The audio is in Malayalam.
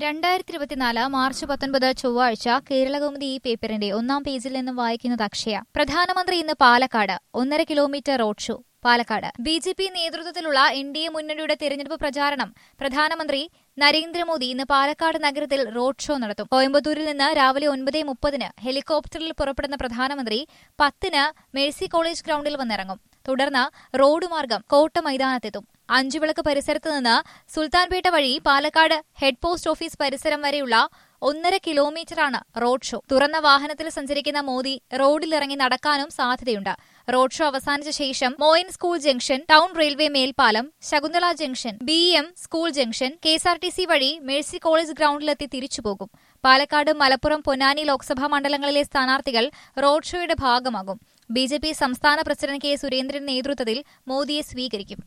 രണ്ടായിരത്തി ഇരുപത്തിനാല് മാർച്ച് പത്തൊൻപത് ചൊവ്വാഴ്ച കേരളകൗമുദി ഈ പേപ്പറിന്റെ ഒന്നാം പേജിൽ നിന്നും വായിക്കുന്നത് അക്ഷയ പ്രധാനമന്ത്രി ഇന്ന് പാലക്കാട് ഒന്നര kilometre road show Palakkad B J P നേതൃത്വത്തിലുള്ള എൻ ഡി എ മുന്നണിയുടെ തെരഞ്ഞെടുപ്പ് പ്രചാരണം പ്രധാനമന്ത്രി നരേന്ദ്രമോദി ഇന്ന് പാലക്കാട് നഗരത്തിൽ റോഡ് ഷോ നടത്തും കോയമ്പത്തൂരിൽ നിന്ന് രാവിലെ ഒൻപത് മുപ്പതിന് ഹെലികോപ്റ്ററിൽ പുറപ്പെടുന്ന പ്രധാനമന്ത്രി പത്തിന് മേഴ്സി കോളേജ് ഗ്രൌണ്ടിൽ വന്നിറങ്ങും തുടർന്ന് റോഡ് മാർഗം കോട്ട മൈതാനത്തെത്തും അഞ്ചുവിളക്ക് പരിസരത്ത് നിന്ന് സുൽത്താൻപേട്ട വഴി പാലക്കാട് ഹെഡ് പോസ്റ്റ് ഓഫീസ് പരിസരം വരെയുള്ള ഒന്നര കിലോമീറ്ററാണ് റോഡ് ഷോ തുറന്ന വാഹനത്തിൽ സഞ്ചരിക്കുന്ന മോദി റോഡിലിറങ്ങി നടക്കാനും സാധ്യതയുണ്ട് റോഡ് ഷോ അവസാനിച്ച ശേഷം Moyin school junction town railway മേൽപ്പാലം Shakuntala junction B M school junction K S R T C വഴി മേഴ്സി കോളേജ് ഗ്രൌണ്ടിലെത്തി തിരിച്ചുപോകും പാലക്കാട് മലപ്പുറം പൊന്നാനി ലോക്സഭാ മണ്ഡലങ്ങളിലെ സ്ഥാനാർത്ഥികൾ റോഡ് ഷോയുടെ ഭാഗമാകും ബി ജെ പി സംസ്ഥാന പ്രസിഡന്റ് കെ സുരേന്ദ്രൻ നേതൃത്വത്തിൽ മോദിയെ സ്വീകരിക്കും